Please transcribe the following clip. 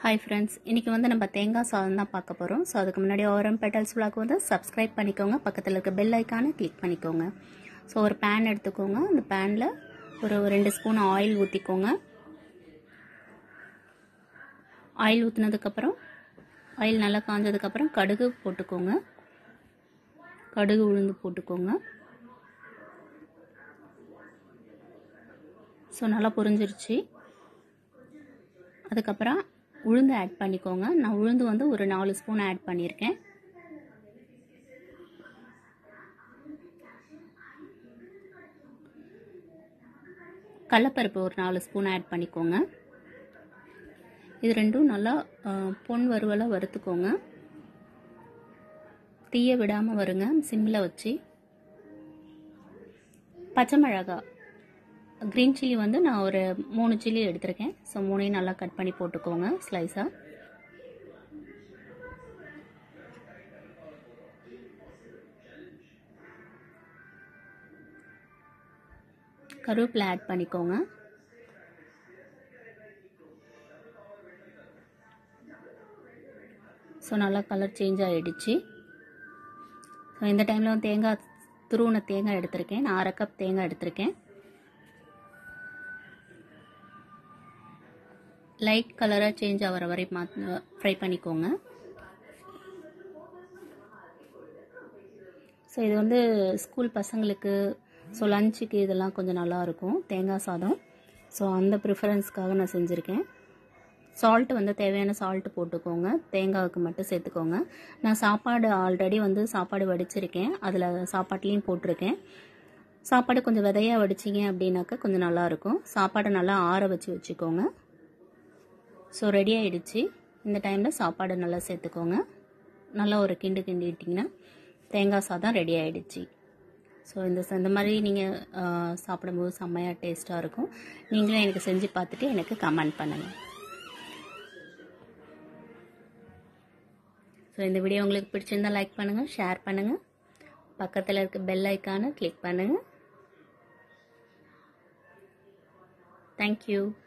hi friends இன்றைக்கி வந்து நம்ம தேங்காய் சாதம் தான் பார்க்க போகிறோம் ஸோ அதுக்கு முன்னாடி ஓரம் பெட்டல்ஸ் விளாக் வந்து சப்ஸ்கிரைப் பண்ணிக்கோங்க பக்கத்தில் இருக்க பெல் ஐக்கானை கிளிக் பண்ணிக்கோங்க ஸோ ஒரு பேன் எடுத்துக்கோங்க அந்த பேனில் ஒரு ரெண்டு ஸ்பூன் ஆயில் ஊற்றிக்கோங்க ஆயில் ஊற்றினதுக்கப்புறம் ஆயில் நல்லா காஞ்சதுக்கப்புறம் கடுகு போட்டுக்கோங்க கடுகு உளுந்து போட்டுக்கோங்க ஸோ நல்லா பொரிஞ்சிருச்சு அதுக்கப்புறம் உளுந்து ஆட் பண்ணிக்கோங்க நான் உளுந்து வந்து ஒரு நாலு ஸ்பூன் ஆட் பண்ணியிருக்கேன் கடலப்பருப்பு ஒரு நாலு ஸ்பூன் ஆட் பண்ணிக்கோங்க இது ரெண்டும் நல்லா பொன் வறுவலாக வறுத்துக்கோங்க தீய விடாமல் வருங்க சிம்மில் வச்சு பச்சை மிளகா க்ரீன் சில்லி வந்து நான் ஒரு மூணு சில்லி எடுத்திருக்கேன் ஸோ மூணையும் நல்லா கட் பண்ணி போட்டுக்கோங்க ஸ்லைஸாக கருவேப்பிலை ஆட் பண்ணிக்கோங்க ஸோ நல்லா கலர் சேஞ்ச் ஆகிடுச்சு ஸோ இந்த டைமில் தேங்காய் துருவன தேங்காய் எடுத்திருக்கேன் நான் அரை கப் தேங்காய் எடுத்திருக்கேன் லைட் கலராக சேஞ்ச் ஆகிற வரை மா ஃப்ரை பண்ணிக்கோங்க ஸோ இது வந்து ஸ்கூல் பசங்களுக்கு ஸோ லஞ்சுக்கு இதெல்லாம் கொஞ்சம் நல்லாயிருக்கும் தேங்காய் சாதம் ஸோ அந்த ப்ரிஃபரன்ஸ்க்காக நான் செஞ்சுருக்கேன் சால்ட்டு வந்து தேவையான சால்ட்டு போட்டுக்கோங்க தேங்காவுக்கு மட்டும் சேர்த்துக்கோங்க நான் சாப்பாடு ஆல்ரெடி வந்து சாப்பாடு வடிச்சிருக்கேன் அதில் சாப்பாட்லேயும் போட்டிருக்கேன் சாப்பாடு கொஞ்சம் விதையாக வடிச்சிங்க அப்படின்னாக்கா கொஞ்சம் நல்லாயிருக்கும் சாப்பாடை நல்லா ஆற வச்சு வச்சுக்கோங்க ஸோ ரெடி ஆகிடுச்சு இந்த டைமில் சாப்பாடு நல்லா சேர்த்துக்கோங்க நல்லா ஒரு கிண்டு கிண்டிட்டிங்கன்னா தேங்காய் சாதம் ரெடி ஆகிடுச்சு ஸோ இந்த இந்த மாதிரி நீங்கள் சாப்பிடும்போது செம்மையாக டேஸ்ட்டாக இருக்கும் நீங்களும் எனக்கு செஞ்சு பார்த்துட்டு எனக்கு கமெண்ட் பண்ணுங்கள் ஸோ இந்த வீடியோ உங்களுக்கு பிடிச்சிருந்தால் லைக் பண்ணுங்கள் ஷேர் பண்ணுங்கள் பக்கத்தில் இருக்க பெல் ஐக்கானை கிளிக் பண்ணுங்கள் தேங்க்யூ